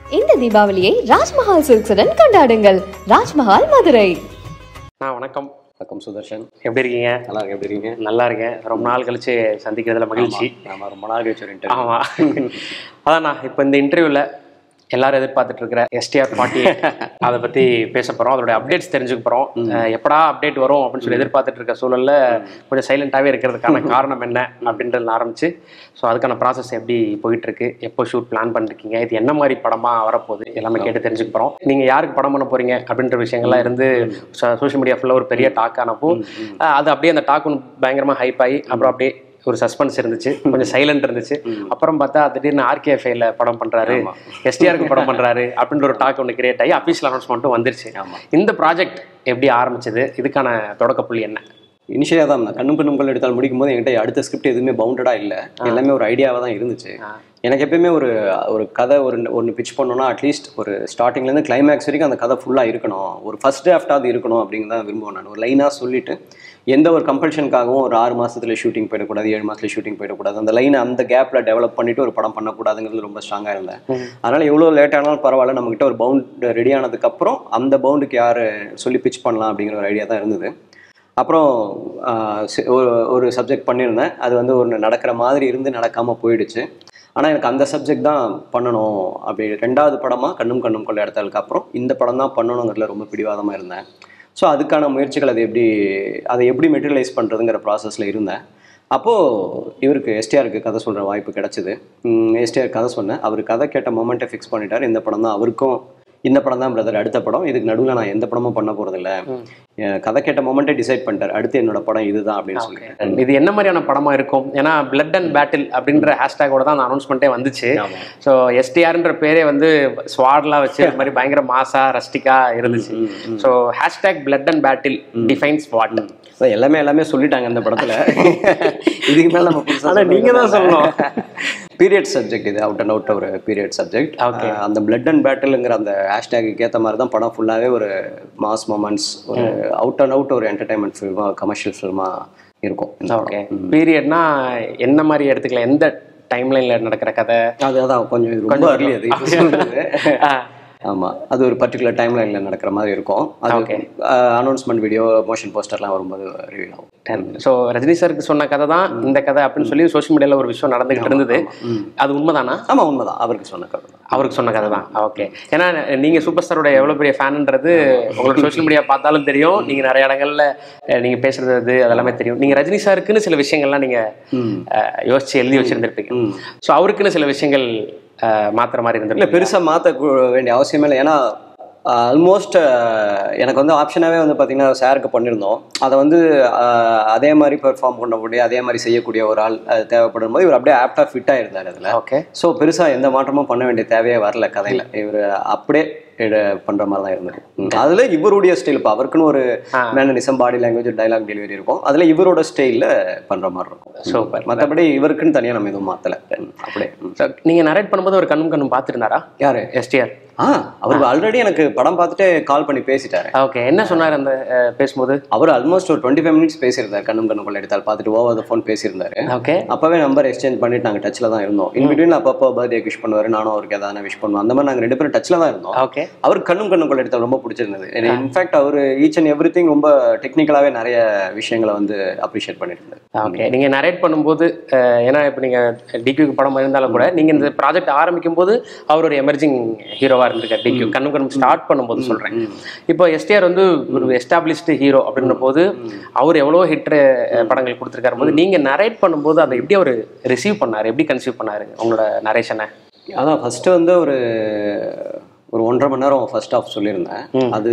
இந்த தீபாவளியை ராஜ்மஹால் சில்க்ஸுடன் கொண்டாடுங்கள் ராஜ்மஹால் மதுரை நான் வணக்கம் வணக்கம் சுதர்ஷன் எப்படி இருக்கீங்க நல்லா இருக்கு எப்படி இருக்கீங்க நல்லா இருக்கேன் ரொம்ப நாள் கழிச்சு சந்திக்கிறதுல மகிழ்ச்சி ஆமா ரொம்ப நாள் கழிச்சு ஒரு interview. ஆமா அதான் நான் இப்போ இந்த இன்டர்வியூல எல்லாரும் எதிர்பார்த்துட்டு இருக்கிற எஸ்டிஆர் ஃபார்ட்டி அதை பத்தி பேச போறோம் அதோட அப்டேட்ஸ் தெரிஞ்சுக்க போறோம் அஹ் எப்படா அப்டேட் வரும் அப்படின்னு சொல்லி எதிர்பார்த்துட்டு இருக்க சூழல்ல கொஞ்சம் சைலண்டாவே இருக்கிறதுக்கான காரணம் என்ன அப்படின்றதுல ஆரம்பிச்சு ஸோ அதுக்கான ப்ராசஸ் எப்படி போயிட்டு இருக்கு எப்போ ஷூட் பிளான் பண்ணிருக்கீங்க இது என்ன மாதிரி படமா வரப்போகுது எல்லாமே கேட்டு தெரிஞ்சுக்க போறோம் நீங்க யாருக்கு படம் பண்ண போறீங்க அப்படின்ற விஷயங்கள்லாம் இருந்து சோஷியல் மீடியா ஃபுல்லாக ஒரு பெரிய டாக் ஆனப்போ அஹ் அது அப்படியே அந்த டாக் ஒன்று பயங்கரமா ஹைப் ஆகி அப்புறம் அப்படியே ஒரு சஸ்பென்ஸ் இருந்துச்சு கொஞ்சம் சைலண்ட் இருந்துச்சு அப்புறம் பார்த்தா திடீர்னு ஆர்கேஎஃப்ஐல படம் பண்றாரு எஸ்டிஆருக்கு படம் பண்றாரு அப்படின்ற ஒரு டாக் ஒன்று கிரியேட் ஆகி அஃபீஷியல் அனௌன்ஸ்மெண்ட்டும் வந்துருச்சு ஆமா. இந்த ப்ராஜெக்ட் எப்படி ஆரம்பிச்சது இதுக்கான தொடக்க புள்ளி என்ன இனிஷியலாக தான் நான் கண்ணும் கண்ணும் கொள் எடுத்தால் முடிக்கும் போது என்கிட்ட அடுத்த ஸ்கிரிப்ட் எதுவுமே பவுண்டடாக இல்லை எல்லாமே ஒரு ஐடியாவாக தான் இருந்துச்சு எனக்கு எப்பயுமே ஒரு ஒரு கதை ஒரு ஒன்று பிச் பண்ணோம்னா அட்லீஸ்ட் ஒரு ஸ்டார்டிங்லேருந்து கிளைமேக்ஸ் வரைக்கும் அந்த கதை ஃபுல்லாக இருக்கணும் ஒரு ஃபர்ஸ்ட் டிராஃப்டாவது இருக்கணும் அப்படின்னு தான் விரும்புவேன் நான் ஒரு லைனாக சொல்லிட்டு எந்த ஒரு கம்பல்ஷனுக்காகவும் ஒரு ஆறு மாசத்துல ஷூட்டிங் போயிடக்கூடாது ஏழு மாசத்துல ஷூட்டிங் போயிடக்கூடாது அந்த லைனை அந்த கேப்ல டெவலப் பண்ணிட்டு ஒரு படம் பண்ணக்கூடாதுங்கிறது ரொம்ப ஸ்ட்ராங்காக இருந்தேன் அதனால எவ்வளோ லேட் ஆனாலும் பரவாயில்ல நம்மகிட்ட ஒரு பவுண்ட் ரெடி ஆனதுக்கப்புறம் அந்த பவுண்டுக்கு யார் சொல்லி பிச் பண்ணலாம் அப்படிங்கிற ஒரு ஐடியா தான் இருந்தது அப்புறம் ஆஹ், சி- ஒரு ஒரு சப்ஜெக்ட் பண்ணியிருந்தேன் அது வந்து ஒரு நடக்கிற மாதிரி இருந்து நடக்காமல் போயிடுச்சு ஆனால் எனக்கு அந்த சப்ஜெக்ட் தான் பண்ணணும் அப்படி ரெண்டாவது படமாக கண்ணும் கண்ணும் கொள்ள இடத்தலுக்கு அப்புறம் இந்த படம் தான் பண்ணணுங்கிறதுல ரொம்ப பிடிவாதமாக இருந்தேன் ஸோ அதுக்கான முயற்சிகள் அது எப்படி அதை எப்படி மெட்டீரியலைஸ் பண்ணுறதுங்கிற ப்ராசஸில் இருந்தேன் அப்போது இவருக்கு எஸ்டிஆருக்கு கதை சொல்கிற வாய்ப்பு கிடச்சிது எஸ்டிஆர் கதை சொன்னேன் அவர் கதை கேட்ட மொமெண்ட்டை ஃபிக்ஸ் பண்ணிட்டார் இந்த படம் தான் அவருக்கும் இந்த படம் தான் பிரதர் அடுத்த படம் இதுக்கு நடுவில் நான் எந்த படமும் பண்ண போகிறதில்ல கதை கேட்ட மொமெண்ட்டே டிசைட் பண்ணிட்டார் அடுத்து என்னோட படம் இதுதான் அப்படின்னு சொல்லிட்டு இது என்ன மாதிரியான படமா இருக்கும் ஏன்னா பிளட் அண்ட் பேட்டில் அப்படின்ற ஹேஷ்டேக்கோட தான் அந்த அனௌன்ஸ்மெண்ட்டே வந்துச்சு ஆமா. ஸோ எஸ்டிஆர்ன்ற பேரே வந்து ஸ்வாட்லாம் வச்சு ஒரு மாதிரி பயங்கர மாசா ரஸ்டிக்கா இருந்துச்சு so hashtag blood and battle defines what அதான் எல்லாமே எல்லாமே சொல்லிட்டாங்க அந்த படத்துல இதுக்கு மேல நம்ம புதுசா ஆனா நீங்க தான் சொல்லணும். பீரியட் சப்ஜெக்ட் இது அவுட் அண்ட் அவுட் ஒரு பீரியட் சப்ஜெக்ட் Okay. அந்த பிளட் அண்ட் பேட்டில்ங்கிற அந்த ஹேஷ்டேக்கு ஏத்த மாதிரி தான் படம் ஃபுல்லாவே ஒரு மாஸ் மொமெண்ட்ஸ் ஒரு அவுட் அண்ட் அவுட் ஒரு என்டர்டைன்மெண்ட் ஃபில்மா கமர்ஷியல் ஃபில்மா இருக்கும் இந்த படம். ஓகே பீரியட்னா என்ன மாதிரி எடுத்துக்கலாம் எந்த டைம்லைன்ல நடக்கிற கதை அது அதான் கொஞ்சம் இது ரொம்ப அர்லி அது இப்ப சொல்றது. ஆ, ஆமா அது ஒரு பர்டிகுலர் டைம் லைன்ல நடக்கிற மாதிரி இருக்கும் அது Okay. அனௌன்ஸ்மெண்ட் வீடியோ மோஷன் போஸ்டர்லாம் வரும்போது ரிவீல் ஆகும் ஸோ ரஜினி சாருக்கு சொன்ன கதை தான் இந்த கதை அப்படின்னு சொல்லி சோஷியல் மீடியால ஒரு விஷயம் நடந்துகிட்டு இருந்தது அது உண்மைதானா ஆமா உண்மைதான் அவருக்கு சொன்ன கதை தான் அவருக்கு சொன்ன கதை தான் ஓகே ஏன்னா நீங்க சூப்பர் ஸ்டாரோட எவ்வளவு பெரிய ஃபேன்ன்றது உங்களோட சோஷியல் மீடியா பார்த்தாலும் தெரியும் நீங்க நிறைய இடங்கள்ல அஹ், நீங்க பேசுறது அது அதெல்லாமே தெரியும் நீங்க ரஜினி சாருக்குன்னு சில விஷயங்கள்லாம் நீங்க அஹ், யோசிச்சு எழுதி வச்சிருந்திருப்பீங்க ஸோ அவருக்குன்னு சில விஷயங்கள் அஹ், மாத்துற மாதிரி இல்ல இருந்திருக்கு பெருசா மாத்த கு- வேண்டிய அவசியமே இல்லை ஏன்னா ஆல்மோஸ்ட் எனக்கு வந்து ஆப்ஷனாகவே வந்து பார்த்தீங்கன்னா சாருக்கு பண்ணியிருந்தோம் அதை வந்து ஆஹ், அதே மாதிரி பெர்ஃபார்ம் பண்ணக்கூடிய அதே மாதிரி செய்யக்கூடிய ஒரு ஆள் அது தேவைப்படும் போது இவர் அப்படியே ஆப்டாக ஃபிட் ஆயிருந்தார் அதில் ஓகே ஸோ பெருசாக எந்த மாற்றமும் பண்ண வேண்டிய தேவையே வரல கதையில் இவர் அப்படியே இத பண்ற மாதிரி தான் இருந்தது ம். அதுல இவருடைய ஸ்டைல் இப்போ அவருக்குன்னு ஒரு mannerism body language dialogue delivery இருக்கும் அதுல இவரோட ஸ்டைல்ல பண்ற மாதிரி இருக்கும் சூப்பர் மற்றபடி இவருக்குன்னு தனியா நம்ம எதுவும் மாத்தல ம், அப்படியே ம். ஸோ நீங்க நரேட் பண்ணும்போது ஒரு கண்ணும் கண்ணும் பார்த்துருந்தாரா யாரு எஸ்டிஆர் ஆ அவர் ஆல்ரெடி எனக்கு படம் பார்த்துட்டு கால் பண்ணி பேசிட்டாரு ஓகே என்ன சொன்னார் அந்த அஹ், பேசும்போது அவர் ஆல்மோஸ்ட் ஒரு டுவெண்ட்டி ஃபைவ் மினிட்ஸ் பேசியிருந்தார் கண்ணும் கண்ணும் கொள்ள எடுத்தால் பார்த்துட்டு ஓவர் த ஃபோன் பேசியிருந்தாரு ஓகே அப்பவே நம்பர் எக்ஸ்சேஞ்ச் பண்ணிட்டு நாங்க டச்ல தான் இருந்தோம் இன் பிட்வீன் அப்பப்போ பர்த்டே விஷ் பண்ணுவாரு நானும் அவருக்கு எதாவது விஷ் பண்ணுவோம் அந்த மாதிரி நாங்க ரெண்டு பேரும் டச்ல தான் இருந்தோம் ஓகே அவருக்கு கண்ணும் கண்ணும் கொள்ள எடுத்தால் ரொம்ப பிடிச்சிருந்தது இன்ஃபேக்ட் அவர் ஈச் அண்ட் எவ்ரி திங் ரொம்ப டெக்னிக்கலாவே நிறைய விஷயங்களை வந்து அப்ரிஷியேட் பண்ணிட்டு இருந்தார் ஓகே நீங்க நரேட் பண்ணும்போது அஹ், ஏன்னா இப்போ நீங்க டிக்யூக்கு படம் இருந்தாலும் கூட நீங்க இந்த ப்ராஜெக்ட் ஆரம்பிக்கும் போது அவர் ஒரு எமர்ஜிங் ஹீரோவா இருந்திருக்காரு டிக்யூ கண்ணும் கண்ணும் ஸ்டார்ட் பண்ணும்போது சொல்றேன் இப்போ எஸ்டிஆர் வந்து ஒரு எஸ்டாப்ளிஷ்டு ஹீரோ அப்படின்ற போது அவர் எவ்வளோ ஹிட் படங்கள் கொடுத்துருக்காரு போது நீங்க நரேட் பண்ணும்போது அதை எப்படி அவர் ரிசீவ் பண்ணாரு எப்படி கன்சீவ் பண்ணாரு உங்களோட நரேஷனை அதான் ஃபர்ஸ்ட் வந்து ஒரு ஒரு ஒன்றரை மணி நேரம் ஃபர்ஸ்ட் ஆஃப் சொல்லியிருந்தேன் அது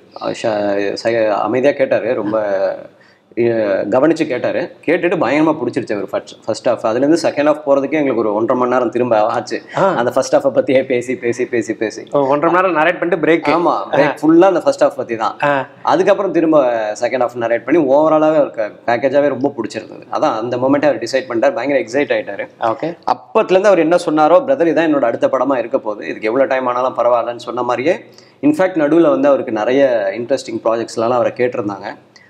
அமைதியாக கேட்டார் ரொம்ப அஹ், கவனிச்சு கேட்டாரு கேட்டுட்டு பயங்கரமா பிடிச்சிருச்சு அவர் ஃபர்ஸ்ட் ஃபர்ஸ்ட் ஆஃப் அதுலேருந்து செகண்ட் ஆஃப் போறதுக்கே எங்களுக்கு ஒரு ஒன்றரை மணி நேரம் திரும்ப ஆச்சு அந்த ஃபர்ஸ்ட் ஆஃபை பத்தியே பேசி பேசி பேசி பேசி ஒன்றரை மணி நேரம் நரேட் பண்ணிட்டு பிரேக் ஆமா பிரேக் ஃபுல்லா அந்த ஃபர்ஸ்ட் ஆஃப் பத்தி தான் அதுக்கப்புறம் திரும்ப செகண்ட் ஆஃப் நரேட் பண்ணி ஓவராலாவே அவருக்கு பேக்கேஜாவே ரொம்ப பிடிச்சிருந்தது அதான் அந்த மொமெண்ட் அவர் டிசைட் பண்ணிட்டார் பயங்கர எக்ஸைட் ஆயிட்டாரு ஓகே அப்பத்துலேருந்து அவர் என்ன சொன்னாரோ பிரதர் இதான் என்னோட அடுத்த படமா இருக்க போகுது இதுக்கு எவ்வளோ டைம் ஆனாலும் பரவாயில்லன்னு சொன்ன மாதிரியே இன்ஃபேக்ட் நடுவில் வந்து அவருக்கு நிறைய இன்ட்ரெஸ்டிங் ப்ராஜெக்ட்ஸ்லாம் அவரை கேட்டிருந்தாங்க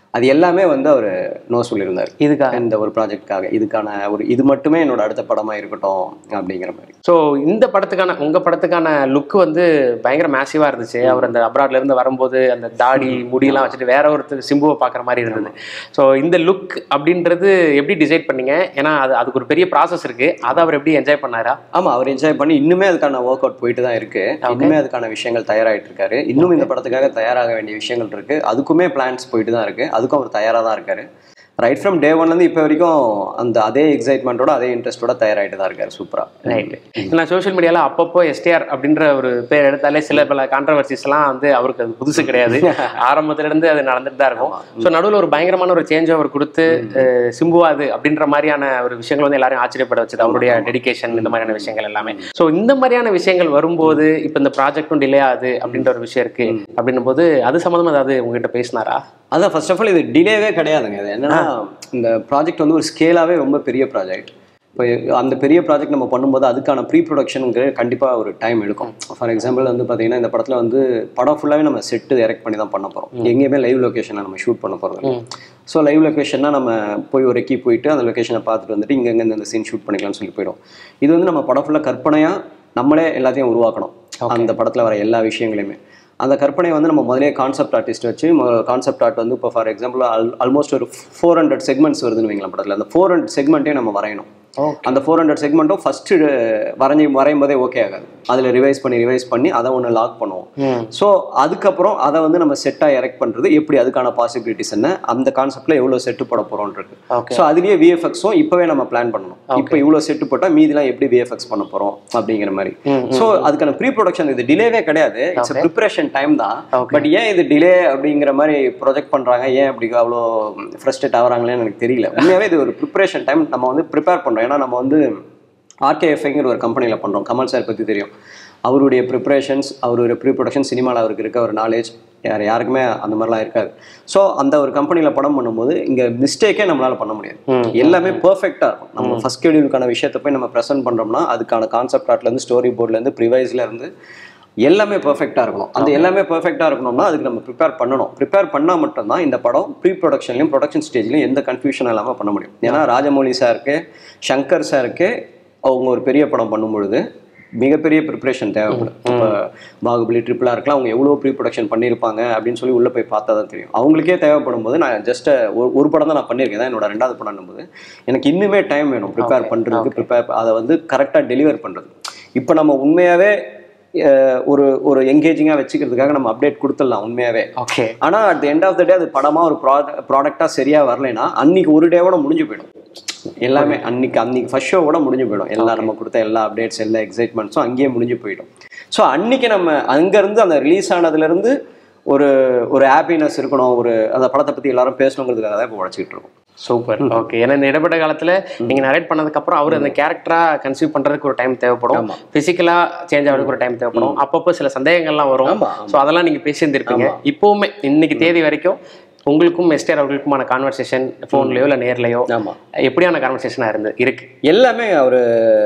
அது எல்லாமே வந்து அவர் நோ சொல்லியிருந்தார் இதுக்காக இந்த ஒரு ப்ராஜெக்ட்காக இதுக்கான ஒரு இது மட்டுமே என்னோட அடுத்த படமா இருக்கட்டும் அப்படிங்கிற மாதிரி ஸோ இந்த படத்துக்கான உங்க படத்துக்கான லுக் வந்து பயங்கர மேசிவா இருந்துச்சு அவர் அந்த அப்ராட்ல இருந்து வரும்போது அந்த தாடி முடியெல்லாம் வச்சுட்டு வேற ஒருத்தர் சிம்புவை பார்க்குற மாதிரி இருந்தது ஸோ இந்த லுக் அப்படின்றது எப்படி டிசைட் பண்ணீங்க ஏன்னா அது அதுக்கு ஒரு பெரிய ப்ராசஸ் இருக்கு அதை அவர் எப்படி என்ஜாய் பண்ணாரா ஆமா அவர் என்ஜாய் பண்ணி இன்னுமே அதுக்கான ஒர்க் அவுட் போயிட்டு தான் இருக்கு இன்னுமே அதுக்கான விஷயங்கள் தயாராகிட்டு இருக்காரு இன்னும் இந்த படத்துக்காக தயாராக வேண்டிய விஷயங்கள் இருக்கு அதுக்குமே பிளான்ஸ் போயிட்டு தான் இருக்கு அதுக்கும் அவர் தயாரா தான் இருக்காரு ரைட் ஃப்ரம் டே ஒன்ல இருந்து இப்போ வரைக்கும் அந்த அதே எக்ஸைட்மெண்ட்டோட அதே இன்ட்ரெஸ்டோட தயாராகிட்டு தான் இருக்காரு சூப்பரா ரைட் நான் சோஷியல் மீடியால அப்பப்போ எஸ்டிஆர் அப்படின்ற ஒரு பேர் எடுத்தாலே சில பல கான்ட்ரவர்சிஸ் எல்லாம் வந்து அவருக்கு அது புதுசு கிடையாது ஆரம்பத்துல இருந்து அது நடந்துட்டு தான் இருக்கும் ஸோ நடுவில் ஒரு பயங்கரமான ஒரு சேஞ்ச் ஓவர் கொடுத்து அஹ், சிம்புவா அது அப்படின்ற மாதிரியான ஒரு விஷயங்கள் வந்து எல்லாரும் ஆச்சரியப்பட வச்சது அவருடைய டெடிகேஷன் இந்த மாதிரியான விஷயங்கள் எல்லாமே ஸோ இந்த மாதிரியான விஷயங்கள் வரும்போது இப்போ இந்த ப்ராஜெக்டும் டிலே ஆகுது அப்படின்ற ஒரு விஷயம் இருக்கு அப்படின்னும் போது அது சம்மந்தமா ஏதாவது உங்ககிட்ட பேசினாரா அதான் ஃபர்ஸ்ட் ஆஃப் ஆல் இது டிலேவே கிடையாதுங்க இது என்னன்னா இந்த ப்ராஜெக்ட் வந்து ஒரு ஸ்கேலாவே ரொம்ப பெரிய ப்ராஜெக்ட் இப்போ அந்த பெரிய ப்ராஜெக்ட் நம்ம பண்ணும்போது அதுக்கான ப்ரீ ப்ரொடக்ஷனுங்கிறது கண்டிப்பாக ஒரு டைம் எடுக்கும் ஃபார் எக்ஸாம்பிள் வந்து பார்த்தீங்கன்னா இந்த படத்தில் வந்து படம் ஃபுல்லாகவே நம்ம செட்டு எரெக்ட் பண்ணி தான் பண்ண போகிறோம் எங்கேயுமே லைவ் லொக்கேஷனில் நம்ம ஷூட் பண்ண போகிறது ஸோ லைவ் லொக்கேஷன்னா நம்ம போய் ஒரு எக்கி போயிட்டு அந்த லொக்கேஷனை பார்த்துட்டு வந்துட்டு இங்கே இங்கே இந்த சீன் ஷூட் பண்ணிக்கலாம்னு சொல்லி போயிடும் இது வந்து நம்ம படம் ஃபுல்லாக கற்பனையாக நம்மளே எல்லாத்தையும் உருவாக்கணும் அந்த படத்தில் வர எல்லா விஷயங்களையுமே அந்த கற்பனை வந்து நம்ம முதலே கான்செப்ட் ஆர்டிஸ்ட் வச்சு கான்செப்ட் ஆர்ட் வந்து இப்போ ஃபார் எக்ஸாம்பிள் ஆல்மோஸ்ட் ஒரு ஃபோர் ஹண்ட்ரட் செக்மெண்ட்ஸ் வருதுன்னு வைங்களேன் படத்தில் அந்த ஃபோர் ஹண்ட்ரட் செக்மெண்ட்டையும் நம்ம வரையணும் அந்த ஃபோர் ஹண்ட்ரட் செக்மெண்ட்டும் ஃபஸ்ட்டு வரைஞ்சி வரையும் போதே ஓகே ஆகாது அதில் ரிவைஸ் பண்ணி ரிவைஸ் பண்ணி அதை ஒன்று லாக் பண்ணுவோம் ஸோ அதுக்கப்புறம் அதை வந்து நம்ம செட்டாக எரெக்ட் பண்ணுறது எப்படி அதுக்கான பாசிபிலிட்டிஸ் என்ன அந்த கான்செப்டில் எவ்வளோ செட்டு போட போகிறோன்றது Okay. ஸோ அதுலேயே விஎஃப்எக்ஸும் இப்போவே நம்ம பிளான் பண்ணணும் இப்போ இவ்வளோ செட்டு போட்டால் மீதிலாம் எப்படி விஎஃப்எக்ஸ் பண்ண போகிறோம் அப்படிங்கிற மாதிரி ஸோ அதுக்கான ப்ரீ ப்ரொடக்ஷன் இது டிலேவே கிடையாது இட்ஸ் ப்ரிப்பரேஷன் டைம் தான் பட் ஏன் இது டிலே அப்படிங்கிற மாதிரி ப்ரொஜெக்ட் பண்ணுறாங்க ஏன் அப்படி அவ்வளோ ஃப்ரஸ்ட்ரேட் ஆகுறாங்களேன்னு எனக்கு தெரியல உண்மையாகவே இது ஒரு ப்ரிப்பரேஷன் டைம் நம்ம வந்து ப்ரிப்பேர் பண்ணுறோம் ஏன்னா நம்ம வந்து ஆர்கேஎஃப்ஐங்கிற ஒரு கம்பெனியில் பண்ணுறோம் கமல் சார் பற்றி தெரியும் அவருடைய ப்ரிப்பரேஷன்ஸ் அவருடைய ப்ரீ ப்ரொடக்ஷன் சினிமாவில் அவருக்கு இருக்க ஒரு நாலேஜ் யார் யாருக்குமே அந்த மாதிரிலாம் இருக்காது ஸோ அந்த ஒரு கம்பெனியில் படம் பண்ணும்போது இங்கே மிஸ்டேக்கே நம்மளால் பண்ண முடியாது எல்லாமே பர்ஃபெக்டாக இருக்கும் நம்ம ஃபஸ்ட் ஷெடியூலுக்கான விஷயத்தை போய் நம்ம ப்ரெசென்ட் பண்ணுறோம்னா அதுக்கான கான்செப்ட் ஆர்ட்லேருந்து ஸ்டோரி போர்ட்லேருந்து ப்ரிவைஸ்ல இருந்து எல்லாமே பர்ஃபெக்டாக இருக்கணும் அந்த எல்லாமே பர்ஃபெக்டாக இருக்கணும்னா அதுக்கு நம்ம ப்ரிப்பேர் பண்ணணும் ப்ரிப்பேர் பண்ணால் மட்டும்தான் இந்த படம் ப்ரீ ப்ரொடக்ஷன்லையும் ப்ரொடக்ஷன் ஸ்டேஜ்லையும் எந்த கன்ஃபியூஷன் இல்லாமல் பண்ண முடியும் ஏன்னா ராஜமௌலி சாருக்கு சங்கர் சாருக்கு அவங்க ஒரு பெரிய படம் பண்ணும் பொழுது மிகப்பெரிய ப்ரிப்பரேஷன் தேவைப்படும் இப்போ பாகுபலி ட்ரிபிளாக இருக்கலாம் அவங்க எவ்வளோ ப்ரீ ப்ரொடக்ஷன் பண்ணியிருப்பாங்க அப்படின்னு சொல்லி உள்ளே போய் பார்த்தா தான் தெரியும் அவங்களுக்கே தேவைப்படும் போது நான் ஜஸ்ட் ஒரு ஒரு படம் தான் நான் பண்ணியிருக்கேன் தான் என்னோட ரெண்டாவது படம் போது எனக்கு இன்னுமே டைம் வேணும் ப்ரிப்பேர் பண்ணுறதுக்கு ப்ரிப்பேர் அதை வந்து கரெக்டாக டெலிவர் பண்ணுறது இப்போ நம்ம உண்மையாகவே அஹ், ஒரு ஒரு எங்கேஜிங்காக வச்சுக்கிறதுக்காக நம்ம அப்டேட் கொடுத்துடலாம் உண்மையாகவே ஓகே ஆனால் at the end of the day அது படமாக ஒரு ப்ராடக்ட் ப்ராடக்டாக சரியாக வரலைன்னா அன்னைக்கு ஒரு டேவோட முடிஞ்சு போயிடும் எல்லாமே அன்னைக்கு அன்னைக்கு ஃபர்ஸ்ட் ஷோவோட முடிஞ்சு போயிடும் எல்லா நம்ம கொடுத்த எல்லா அப்டேட்ஸ் எல்லா எக்ஸைட்மெண்ட்ஸும் அங்கேயே முடிஞ்சு போயிடும் ஸோ அன்னைக்கு நம்ம அங்கேருந்து அந்த ரிலீஸ் ஆனதுலேருந்து ஒரு ஒரு ஹாப்பினஸ் இருக்கணும் ஒரு அந்த படத்தை பற்றி எல்லாரும் பேசணுங்கிறதுக்காக தான் இப்போ உழைச்சிக்கிட்டு இருக்கோம் சூப்பர் ஓகே ஏன்னா இந்த இடைப்பட்ட காலத்துல நீங்க நரேட் பண்ணதுக்கு அப்புறம் அவர் அந்த கேரக்டரா கன்சீவ் பண்றதுக்கு ஒரு டைம் தேவைப்படும் ஆமா. பிசிக்கலா சேஞ்ச் ஆகிறதுக்கு ஒரு டைம் தேவைப்படும் அப்பப்போ சில சந்தேகங்கள்லாம் வரும் ஆமா, ஸோ அதெல்லாம் நீங்க பேசியிருந்திருப்பீங்க இப்பவுமே இன்னைக்கு தேதி வரைக்கும் உங்களுக்கும் எஸ்டேர் அவர்களுக்குமான கான்வர்சேஷன் ஃபோன்லயோ இல்ல நேர்லயோ ஆமாம் எப்படியான கான்வர்சேஷனா இருந்து இருக்கு எல்லாமே அவர்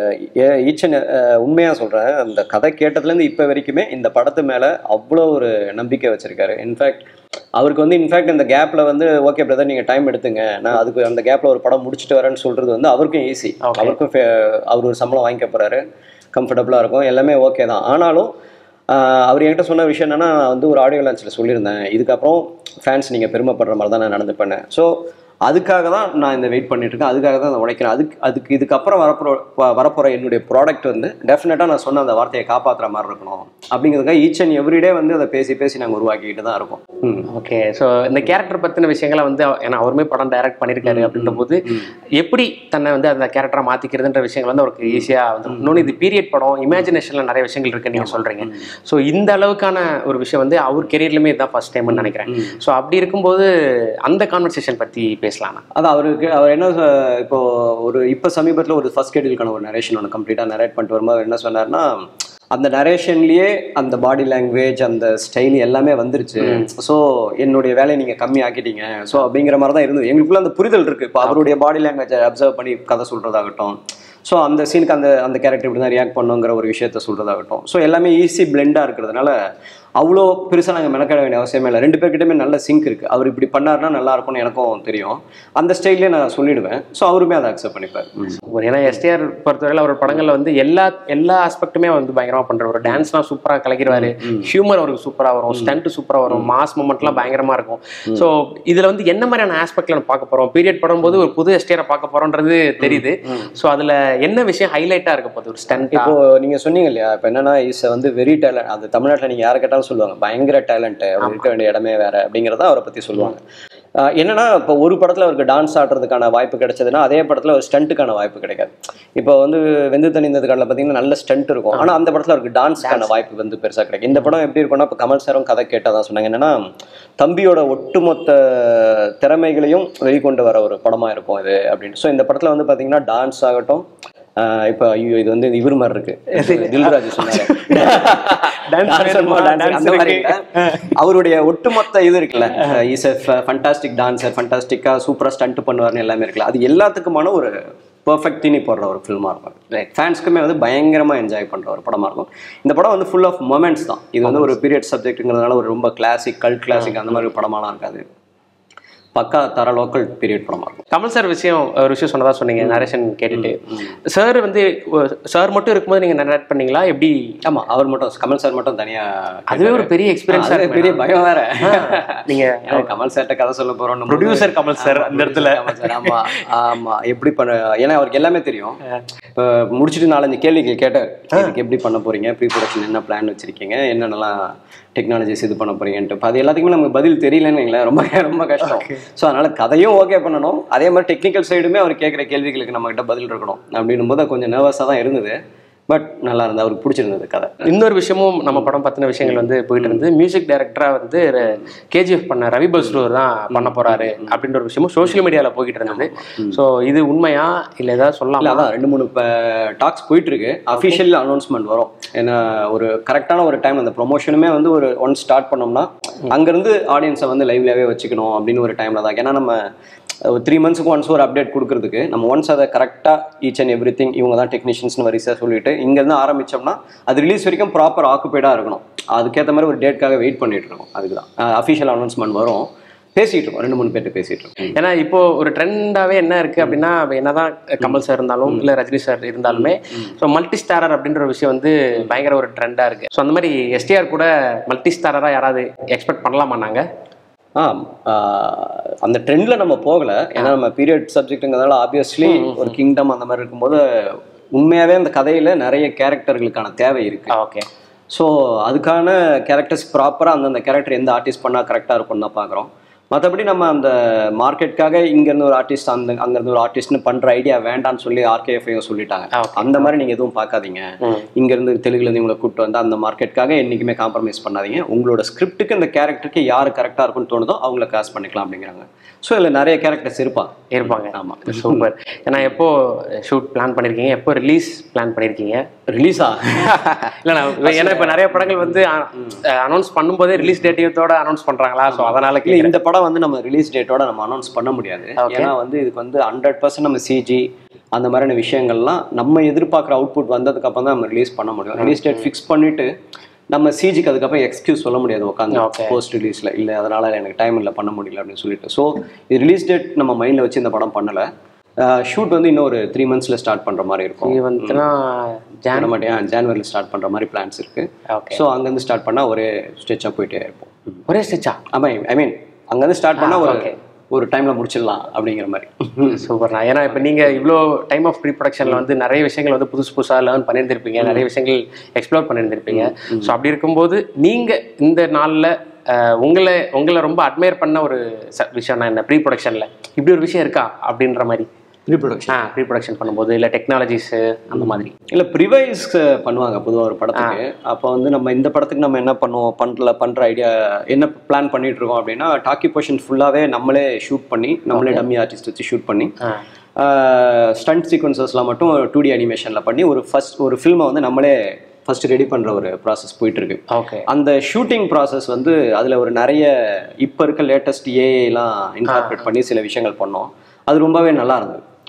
ஈச் உண்மையாக சொல்கிறேன் அந்த கதை கேட்டதுலேருந்து இப்போ வரைக்குமே இந்த படத்து மேலே அவ்வளோ ஒரு நம்பிக்கை வச்சிருக்காரு இன்ஃபேக்ட் அவருக்கு வந்து இன்ஃபேக்ட் இந்த கேப்பில் வந்து ஓகே பிரதர் நீங்கள் டைம் எடுத்துங்க நான் அதுக்கு அந்த கேப்பில் ஒரு படம் முடிச்சுட்டு வரேன்னு சொல்கிறது வந்து அவருக்கும் ஈஸி Okay. அவருக்கும் fa- அவர் ஒரு சம்பளம் வாங்கிக்க போகிறாரு கம்ஃபர்டபுளாக இருக்கும் எல்லாமே ஓகே தான் ஆனாலும் ஆஹ் அவர் என்கிட்ட சொன்ன விஷயம் என்னன்னா நான் வந்து ஒரு ஆடியோ லான்ச்சில் சொல்லியிருந்தேன் இதுக்கப்புறம் ஃபேன்ஸ் நீங்கள் பெருமைப்படுற மாதிரி தான் நான் நடந்துப்பேன் ஸோ அதுக்காக தான் நான் இந்த வெயிட் பண்ணிட்டு இருக்கேன் அதுக்காக தான் நான் உழைக்கிறேன் அதுக்கு அதுக்கு இதுக்கப்புறம் வரப்போற வ- வரப்போற என்னுடைய ப்ராடக்ட் வந்து டெஃபினட்டாக நான் சொன்ன அந்த வார்த்தையை காப்பாற்றுற மாதிரி இருக்கணும் அப்படிங்கிறதுக்காக ஈச் அண்ட் எவ்ரிடே வந்து அதை பேசி பேசி நாங்கள் உருவாக்கிட்டு தான் இருக்கோம் ம். ஓகே ஸோ இந்த கேரக்டர் பத்தின விஷயங்களை வந்து அவ- ஏன்னா அவருமே படம் டைரக்ட் பண்ணியிருக்காரு அப்படின்ற போது எப்படி தன்னை வந்து அந்த கேரக்டரை மாத்திக்கிறதுன்ற விஷயங்கள் வந்து அவருக்கு ஈஸியா வந்து இன்னொன்று இது பீரியட் படம் இமேஜினேஷன்ல நிறைய விஷயங்கள் இருக்கு நீங்க சொல்றீங்க ஸோ இந்த அளவுக்கான ஒரு விஷயம் வந்து அவர் கெரியர்லயுமே இதுதான் ஃபர்ஸ்ட் டைம்னு நினைக்கிறேன் ஸோ அப்படி இருக்கும்போது அந்த கான்வர்சேஷன் பத்தி பேசலாம் அதான் அவருக்கு அவர் என்ன சொ- இப்போ ஒரு இப்போ சமீபத்தில் ஒரு ஃபர்ஸ்ட் ஷெடியூலுக்கான ஒரு நரேஷன் ஒன்று கம்ப்ளீட்டாக நரேட் பண்ணிட்டு வரும்போது அவர் என்ன சொன்னார்னா அந்த நரேஷன்லயே அந்த பாடி லாங்குவேஜ் அந்த ஸ்டைல் எல்லாமே வந்துருச்சு ஸோ என்னுடைய வேலையை நீங்கள் கம்மி ஆக்கிட்டீங்க ஸோ அப்படிங்கிற மாதிரி தான் இருந்தது எங்களுக்குள்ள அந்த புரிதல் இருக்கு இப்போ அவருடைய பாடி லாங்குவேஜை அப்சர்வ் பண்ணி கதை சொல்றதாகட்டும் ஸோ அந்த சீனுக்கு அந்த அந்த கேரக்டர் இப்படி தான் ரியாக்ட் பண்ணுங்கிற ஒரு விஷயத்த சொல்றதாகட்டும் ஸோ எல்லாமே ஈஸி பிளெண்டாக இருக்கிறதுனால அவ்வளோ பெருசாக நாங்கள் மெனக்கட வேண்டிய அவசியமே இல்லை ரெண்டு பேர்கிட்டயுமே நல்ல சிங்க் இருக்குது அவர் இப்படி பண்ணாருன்னா நல்லா இருக்கும்னு எனக்கும் தெரியும் அந்த ஸ்டைல்லே நான் சொல்லிடுவேன் ஸோ அவருமே அதை அக்செப்ட் பண்ணிப்பார் ஒரு ஏன்னா எஸ்டிஆர் பொறுத்தவரையில அவர் படங்கள்ல வந்து எல்லா எல்லா ஆஸ்பெக்ட்டுமே வந்து பயங்கரமா பண்றாரு ஒரு டான்ஸ்லாம் சூப்பரா கலக்கிடுவாரு ஹியூமர் அவருக்கு சூப்பரா வரும் ஸ்டண்ட் சூப்பரா வரும் மாஸ் மூமெண்ட்லாம் பயங்கரமா இருக்கும் ஸோ இதுல வந்து என்ன மாதிரியான ஆஸ்பெக்ட்ல நம்ம பார்க்க போறோம் பீரியட் படும்போது ஒரு புது எஸ்டிஆரை பார்க்க போறோம்ன்றது தெரியுது ஸோ அதுல என்ன விஷயம் ஹைலைட்டா இருக்க போகுது ஒரு ஸ்டண்ட் இப்போ நீங்க சொன்னீங்க இல்லையா இப்போ என்னன்னா இஸ் வந்து வெரி டேலண்ட் அந்த தமிழ்நாட்டில் நீங்க யாரை கேட்டாலும் சொல்லுவாங்க பயங்கர டேலண்ட் அவர் இருக்க வேண்டிய இடமே வேற அப்படிங்கிறத அவரை பத்தி சொல்லுவாங்க ஆஹ் என்னன்னா இப்போ ஒரு படத்துல அவருக்கு டான்ஸ் ஆடுறதுக்கான வாய்ப்பு கிடைச்சதுன்னா அதே படத்துல ஒரு ஸ்டண்ட்டுக்கான வாய்ப்பு கிடைக்காது இப்போ வந்து வெந்து தணிந்தது கடல பார்த்தீங்கன்னா நல்ல ஸ்டண்ட் இருக்கும் ஆனா அந்த படத்துல அவருக்கு டான்ஸ்க்கான வாய்ப்பு வந்து பெருசா கிடைக்கும் இந்த படம் எப்படி இருக்கும்னா இப்போ கமல் சாரும் கதை கேட்டதான் சொன்னாங்க என்னன்னா தம்பியோட ஒட்டுமொத்த திறமைகளையும் வெளிக்கொண்டு வர ஒரு படமா இருக்கும் இது அப்படின்னு ஸோ இந்த படத்துல வந்து பாத்தீங்கன்னா டான்ஸ் ஆகட்டும் ஆஹ் இப்போ ஐயோ இது வந்து இவர் மாதிரி இருக்கு தில்ராஜ் சொன்னாரு Dance Dance வேணுமா? வேணுமா? Dance Dance அந்த மாதிரி இருக்கு. இல்ல. அவருடைய ஒட்டுமொத்த இது இருக்குல்ல இஸ் எ ஃபண்டாஸ்டிக் டான்சர் ஃபண்டாஸ்டிக்கா சூப்பரா ஸ்டண்ட் பண்ணுவார்னு எல்லாமே இருக்குல்ல அது எல்லாத்துக்குமான ஒரு பெர்ஃபெக்ட் தீனி போடுற ஒரு ஃபில்மா இருக்கும் ஃபேன்ஸ்க்குமே வந்து பயங்கரமா என்ஜாய் பண்ற ஒரு படமா இருக்கும் இந்த படம் வந்து ஃபுல் ஆஃப் மொமெண்ட்ஸ் தான் இது வந்து ஒரு பீரியட் சப்ஜெக்ட்டுங்கிறதுனால ஒரு ரொம்ப கிளாசிக் கல் கிளாசிக் அந்த மாதிரி படமாலாம் இருக்காது பக்கா தர லோக்கல் பீரியட் படமா இருக்கும் கமல் சார் விஷயம் ஒரு விஷயம் சொன்னதா சொன்னீங்க நரேஷன் கேட்டுட்டு சார் வந்து சார் மட்டும் இருக்கும்போது நீங்க நரேட் பண்ணீங்களா எப்படி ஆமா அவர் மட்டும் கமல் சார் மட்டும் தனியா அதுவே ஒரு பெரிய எக்ஸ்பீரியன்ஸா அதுவே பெரிய பயம் வேற நீங்க ஏன்னா கமல் சார்ட்ட கதை சொல்ல போறோம் Producer கமல் sir அந்த இடத்துல. ஆமா ஆமா எப்படி பண்ண ஏன்னா அவருக்கு எல்லாமே தெரியும் இப்போ முடிச்சுட்டு நாலஞ்சு கேள்விகள் கேட்டார் இதுக்கு எப்படி பண்ண போறீங்க ப்ரீ ப்ரொடக்ஷன் என்ன பிளான் வச்சிருக்கீங்க என்னென்னலாம் டெக்னாலஜிஸ் இது பண்ண போறீங்கன்ட்டு இப்ப அது எல்லாத்துக்குமே நமக்கு பதில் தெரியலன்னு வைங்களேன் ரொம்ப ரொம்ப கஷ்டம் ஸோ அதனால கதையும் ஓகே பண்ணணும் அதே மாதிரி டெக்னிக்கல் சைடுமே அவர் கேட்குற கேள்விகளுக்கு நம்ம கிட்ட பதில் இருக்கணும் அப்படின்னும் போது கொஞ்சம் நர்வஸாக தான் இருந்தது பட் நல்லா இருந்தது அவருக்கு பிடிச்சிருந்தது கதை இன்னொரு விஷயமும் நம்ம படம் பத்தின விஷயங்கள் வந்து போயிட்டு இருந்து மியூசிக் டைரக்டரா வந்து கேஜிஎஃப் பண்ண ரவி பஸ்ரூர் தான் பண்ண போறாரு அப்படின்ற ஒரு விஷயமும் சோஷியல் மீடியால போய்கிட்டு இருந்தது ஸோ இது உண்மையா இல்ல ஏதாவது இல்ல சொல்லலாம் அதான் ரெண்டு மூணு டாக்ஸ் போயிட்டு இருக்கு அஃபிஷியல் அனௌன்ஸ்மெண்ட் வரும் ஏன்னா ஒரு கரெக்டான ஒரு டைம் அந்த ப்ரொமோஷனுமே வந்து ஒரு ஒன் ஸ்டார்ட் பண்ணோம்னா அங்கிருந்து ஆடியன்ஸை வந்து லைவ்லவே வச்சுக்கணும் அப்படின்னு ஒரு டைம்ல தான் ஏன்னா நம்ம ஒரு த்ரீ மந்த்ஸ்க்கு ஒன்ஸ் ஒரு அப்டேட் கொடுக்கறதுக்கு நம்ம ஒன்ஸ் அதை கரெக்டாக ஈச் அண்ட் எவ்ரி திங் இவங்க தான் டெக்னீஷியன்ஸ்னு வரிசையாக சொல்லிட்டு இங்கேருந்து ஆரம்பிச்சோம்னா அது ரிலீஸ் வரைக்கும் ப்ராப்பர் ஆக்குபைடாக இருக்கணும் அதுக்கேற்ற மாதிரி ஒரு டேட்காக வெயிட் பண்ணிட்டு இருக்கோம் அதுக்கு தான் அஃபிஷியல் அனௌன்ஸ்மெண்ட் வரும் பேசிட்டு இருக்கோம் ரெண்டு மூணு பேர்ட்ட பேசிட்டு இருக்கோம் ஏன்னா இப்போ ஒரு ட்ரெண்டாவே என்ன இருக்கு அப்படின்னா என்னதான் கமல் சார் இருந்தாலும் இல்ல ரஜினி சார் இருந்தாலுமே ஸோ மல்டி ஸ்டாரர் அப்படின்ற ஒரு விஷயம் வந்து பயங்கர ஒரு ட்ரெண்டா இருக்கு ஸோ அந்த மாதிரி எஸ்டிஆர் கூட மல்டி ஸ்டாரரா யாராவது எக்ஸ்பெக்ட் பண்ணலாமா நாங்க ஆ ஆஹ் அந்த ட்ரெண்ட்ல நம்ம போகல ஏன்னா நம்ம பீரியட் சப்ஜெக்ட்டுங்கிறதால ஆப்வியஸ்லி ஒரு கிங்டம் அந்த மாதிரி இருக்கும்போது உண்மையாவே அந்த கதையில நிறைய கேரக்டர்களுக்கான தேவை இருக்கு ஓகே ஸோ அதுக்கான கேரக்டர்ஸ் ப்ராப்பராக அந்தந்த கேரக்டர் எந்த ஆர்டிஸ்ட் பண்ணால் கரெக்டாக இருக்கும்னு தான் பார்க்குறோம் மற்றபடி நம்ம அந்த மார்க்கெட்டுக்காக இங்கேருந்து ஒரு ஆர்டிஸ்ட் அந்த அங்கேருந்து ஒரு ஆர்டிஸ்ட்னு பண்ணுற ஐடியா வேண்டாம்னு சொல்லி ஆர்கேஎஃப்ஐயும் சொல்லிட்டாங்க Okay. அந்த மாதிரி நீங்கள் எதுவும் பார்க்காதீங்க இங்கேருந்து தெலுங்குலேருந்து இவங்களை கூப்பிட்டு வந்து அந்த மார்க்கெட்டுக்காக என்றைக்குமே காம்ப்ரமைஸ் பண்ணாதீங்க உங்களோட ஸ்கிரிப்ட்டுக்கு இந்த கேரக்டருக்கு யார் கரெக்டாக இருக்கும்னு தோணுதோ அவங்கள காஸ்ட் பண்ணிக்கலாம் அப்படிங்கிறாங்க ஸோ இதில் நிறைய கேரக்டர்ஸ் இருப்பாங்க இருப்பாங்க ஆமா. சூப்பர் ஏன்னா எப்போ ஷூட் பிளான் பண்ணிருக்கீங்க எப்போ ரிலீஸ் பிளான் பண்ணிருக்கீங்க ரிலீஸா இல்ல நான் ஏன்னா இப்ப நிறைய படங்கள் வந்து அனௌன்ஸ் பண்ணும்போதே ரிலீஸ் டேட்டியத்தோட அனௌன்ஸ் பண்றாங்களா ஸோ அதனால இல்ல கேக்குறேன். இந்த படம் வந்து நம்ம ரிலீஸ் டேட்டோட நம்ம அனௌன்ஸ் பண்ண முடியாது Okay. ஏன்னா வந்து இதுக்கு வந்து ஹண்ட்ரட் பர்சன்ட் நம்ம சிஜி அந்த மாதிரியான விஷயங்கள்லாம் நம்ம எதிர்பார்க்குற அவுட்புட் வந்ததுக்கு அப்புறம் தான் நம்ம ரிலீஸ் பண்ண முடியும் ரிலீஸ் டேட் ஃபிக்ஸ் பண்ணிட்டு நம்ம சிஜிக்கு அதுக்கப்புறம் எக்ஸ்கியூஸ் சொல்ல முடியாது உட்காந்து Okay. போஸ்ட் ரிலீஸ்ல இல்ல அதனால எனக்கு டைம் இல்லை பண்ண முடியல அப்படின்னு சொல்லிட்டு ஸோ இது ரிலீஸ் டேட் நம்ம மைண்ட்ல வச்சு இந்த படம் பண்ணல ஷூட் வந்து இன்னும் ஒரு த்ரீ மந்த்ஸ்ல ஸ்டார்ட் பண்ற மாதிரி இருக்கும் இது வந்துன்னா ஜான் பண்ண மாட்டேன் ஜான்வரியில் ஸ்டார்ட் பண்ற மாதிரி பிளான்ஸ் இருக்கு ஓகே ஸோ அங்கேருந்து ஸ்டார்ட் பண்ணா ஒரே ஸ்டெச்சாக போயிட்டே இருப்போம் ஒரே ஸ்டிச்சா ஆமாம் ஐ மீன் அங்கேருந்து ஸ்டார்ட் பண்ணா ஒரு okay. ஒரு டைம்ல முடிச்சிடலாம் அப்படிங்கிற மாதிரி சூப்பர்ண்ணா ஏன்னா இப்போ நீங்க இவ்வளோ டைம் ஆஃப் ப்ரீ ப்ரொடக்ஷன்ல வந்து நிறைய விஷயங்கள் வந்து புதுசு புதுசா லேர்ன் பண்ணியிருந்திருப்பீங்க நிறைய விஷயங்கள் எக்ஸ்ப்ளோர் பண்ணியிருந்திருப்பீங்க ஸோ அப்படி இருக்கும்போது நீங்க இந்த நாள்ல அஹ், உங்களை உங்களை ரொம்ப அட்மையர் பண்ண ஒரு ச- விஷயம்னா என்ன ப்ரீ ப்ரொடக்ஷன்ல இப்படி ஒரு விஷயம் இருக்கா அப்படின்ற மாதிரி ரீப்ரொடக்ஷன் ஆ ப்ரீ ப்ரொடக்ஷன் பண்ணும்போது இல்லை டெக்னாலஜிஸ் அந்த மாதிரி இல்ல ப்ரிவைஸ் பண்ணுவாங்க பொதுவா ஒரு படத்துக்கு அப்போ வந்து நம்ம இந்த படத்துக்கு நம்ம என்ன பண்ணுவோம் பண்ணல பண்ற ஐடியா என்ன பிளான் பண்ணிட்டு இருக்கோம் அப்படின்னா டாக்கி போர்ஷன் ஃபுல்லாவே நம்மளே ஷூட் பண்ணி நம்மளே டம்மி ஆர்டிஸ்ட் வச்சு ஷூட் பண்ணி ஆ ஸ்டண்ட் சீக்வன்சஸ்லாம் மட்டும் டூ டி அனிமேஷனில் பண்ணி ஒரு ஃபர்ஸ்ட் ஒரு ஃபில்மை வந்து நம்மளே ஃபர்ஸ்ட் ரெடி பண்ற ஒரு ப்ராசஸ் போயிட்டு இருக்கு ஓகே அந்த ஷூட்டிங் ப்ராசஸ் வந்து அதுல ஒரு நிறைய இப்போ இருக்க லேட்டஸ்ட் ஏஐலாம் இன்கார்பரேட் பண்ணி சில விஷயங்கள் பண்ணோம் அது ரொம்பவே நல்லா இருந்தது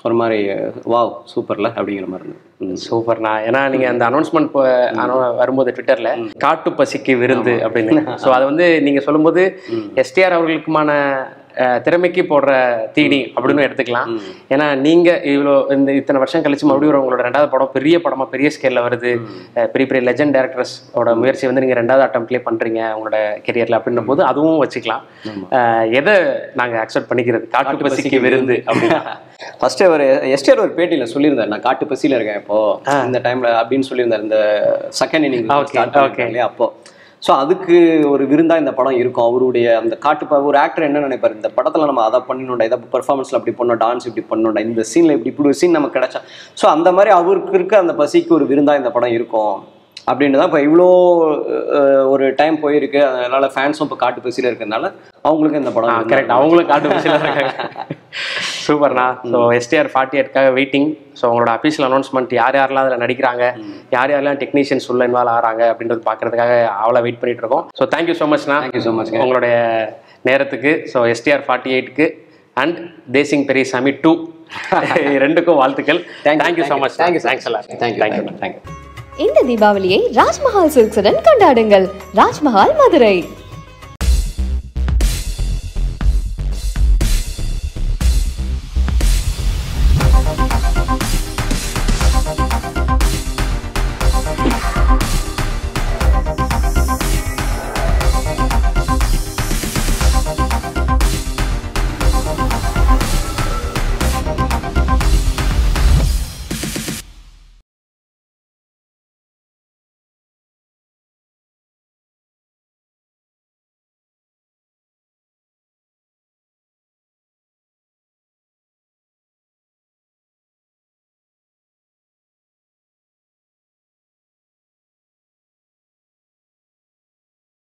ஒரு மாதிரி வாவ் சூப்பர்ல அப்படிங்கிற மாதிரி இருந்தது ம். சூப்பர்ண்ணா ஏன்னா நீங்க அந்த அனௌன்ஸ்மெண்ட் வரும்போது ட்விட்டர்ல காட்டு பசிக்கு விருந்து அப்படின்னு ஸோ அது வந்து நீங்க சொல்லும்போது எஸ்டிஆர் அவர்களுக்குமான அஹ், திறமைக்கு போடுற தீனி அப்படின்னு எடுத்துக்கலாம் ஏன்னா நீங்க இவ்வளோ இந்த இத்தனை வருஷம் கழிச்சு மறுபடியும் ஒரு உங்களோட ரெண்டாவது படம் பெரிய படமா பெரிய ஸ்கேல்ல வருது அஹ், பெரிய பெரிய லெஜண்ட் டேரக்டர்ஸோட முயற்சி வந்து நீங்க ரெண்டாவது அட்டம்ப்ட்லேயே பண்றீங்க உங்களோட கெரியர்ல அப்படின்னும் போது அதுவும் வச்சுக்கலாம் அஹ், எதை நாங்க அக்செப்ட் பண்ணிக்கிறது காட்டு பசிக்கு விருந்து அப்படின்னா ஃபர்ஸ்ட் அவர் எஸ்டிஆர் ஒரு பேட்டியில சொல்லியிருந்தார் நான் காட்டு பசியில இருக்கேன் இப்போ இந்த டைம்ல அப்படின்னு சொல்லியிருந்தார் இந்த செகண்ட் இன்னிங் Okay, okay. இல்லையா அப்போ ஸோ அதுக்கு ஒரு விருந்தா இந்த படம் இருக்கும் அவருடைய அந்த காட்டு ப- ஒரு ஆக்டர் என்ன நினைப்பாரு இந்த படத்துல நம்ம அதை பண்ணணும்டா இதை பெர்ஃபார்மன்ஸ்ல அப்படி பண்ணோம் டான்ஸ் இப்படி பண்ணணும்டா இந்த சீன்ல இப்படி இப்படி ஒரு சீன் நமக்கு கிடைச்சா ஸோ அந்த மாதிரி அவருக்கு இருக்க அந்த பசிக்கு ஒரு விருந்தா இந்த படம் இருக்கும் அப்படின்னு தான் இப்போ இவ்வளோ அஹ், ஒரு டைம் போயிருக்கு அதனால ஃபேன்ஸும் இப்போ காட்டு பசியில இருக்கிறதுனால அவங்களுக்கு இந்த படம் விருந்தா கரெக்ட் அவங்களும் காட்டு பசியில் இருக்காங்க சூப்பர்ண்ணா ஸோ எஸ்டிஆர் ஃபார்ட்டி எயிட்காக வெயிட்டிங் ஸோ உங்களோட அஃபீஷியல் அனௌன்ஸ்மெண்ட் யார் யாரெல்லாம் அதில் நடிக்கிறாங்க யார் யாரெல்லாம் டெக்னீஷியன்ஸ் உள்ள இன்வால்வ் ஆகிறாங்க அப்படின்றது பார்க்கறதுக்காக அவ்வளோ வெயிட் பண்ணிட்டு இருக்கோம் ஸோ தேங்க்யூ ஸோ மச்ண்ணா Thank you so much, guys. உங்களுடைய நேரத்துக்கு ஸோ எஸ்டிஆர் ஃபார்ட்டி எயிட்க்கு அண்ட் தேசிங் பெரியசாமி டூ ரெண்டுக்கும் வாழ்த்துக்கள் thank you so much thank you thanks எல்லாம் தேங்க்யூ தேங்க்யூ தேங்க்யூ இந்த தீபாவளியை ராஜ்மஹால் சில்க்ஸுடன் கொண்டாடுங்கள் ராஜ்மஹால் மதுரை